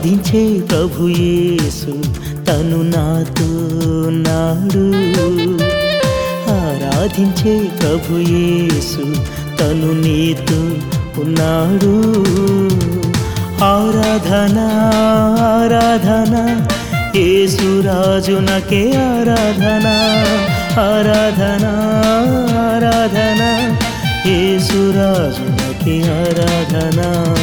ఆరాధించే ప్రభు యేసు తను నాతో నాడు ఆరాధించే ప్రభు యేసు తను నీతో ఉన్నాడు ఆరాధన ఆరాధన యేసు రాజునకే ఆరాధన ఆరాధన ఆరాధన యేసు రాజునకే ఆరాధన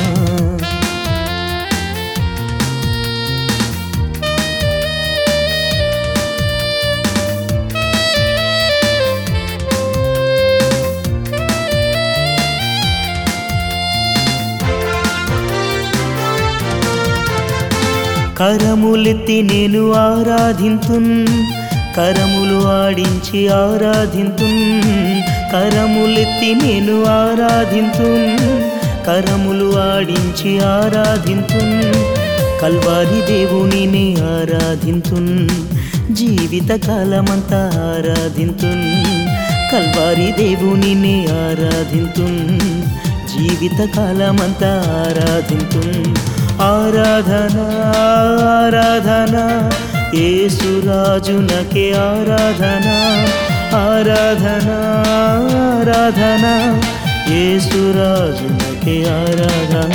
కరములెత్తి నేను ఆరాధింతున్ కరములు ఆడించి ఆరాధింతున్ కరములెత్తి నేను ఆరాధింతున్ కరములు ఆడించి ఆరాధింతున్ కల్వారి దేవునిని ఆరాధింతున్ జీవిత కాలమంతా ఆరాధింతున్ కల్వారి దేవునిని ఆరాధింతున్ జీవిత కాలమంతా ఆరాధింతున్ ఆరాధన ఆరాధన యేసురాజునకే ఆరాధన ఆరాధన ఆరాధన యేసురాజునకే ఆరాధన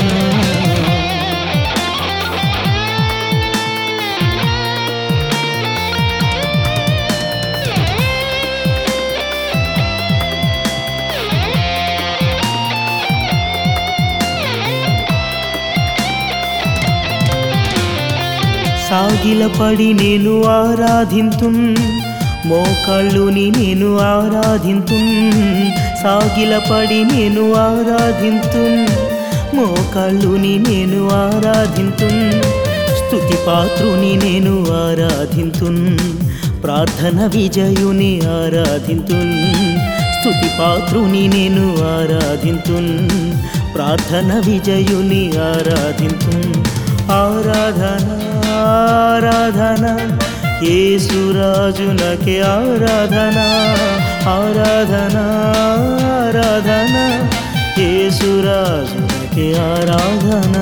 సాగిలపడి నేను ఆరాధింతున్ మోకాళ్ళుని నేను ఆరాధింతున్ సాగిలపడి నేను ఆరాధింతున్ మోకాళ్ళుని నేను ఆరాధింతున్ స్తుతి పాత్రుని నేను ఆరాధింతున్ ప్రార్థన విజయుని ఆరాధింతున్ స్తుతి పాత్రుని నేను ఆరాధింతున్ ప్రార్థన విజయుని ఆరాధింతున్ ఆరాధన ఆరాధన యేసురాజునకే ఆరాధన ఆరాధన ఆరాధన యేసురాజునకే ఆరాధన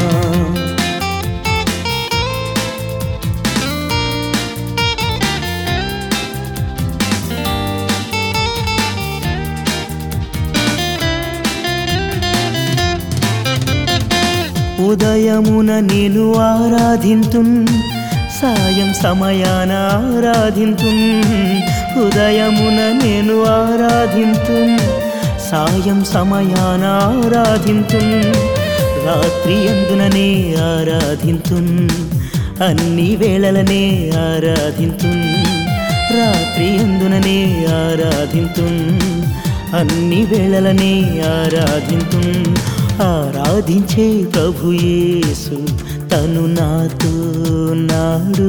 ఉదయమున నేను ఆరాధింతున్ సాయం సమయాన ఆరాధింతున్ ఉదయమున నేను ఆరాధింతున్ సాయం సమయాన ఆరాధింతున్ రాత్రి అందుననే ఆరాధింతున్ అన్ని వేళలనే ఆరాధింతున్ రాత్రి అందుననే ఆరాధింతున్ అన్ని వేళలనే ఆరాధింతున్ ఆరాధించే ప్రభు యేసు తను నాతో నాడు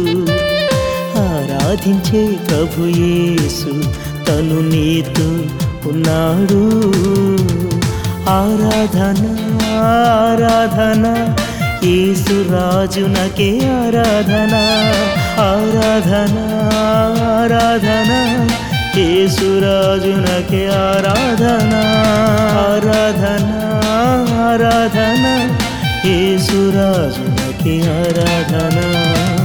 ఆరాధించే ప్రభు యేసు తను నీతో ఉన్నాడు ఆరాధన ఆరాధన యేసు రాజునకే ఆరాధన ఆరాధన ఆరాధన యేసురాజునకే ఆరాధన ఆరాధన ఆరాధన యేసురాజునకే ఆరాధన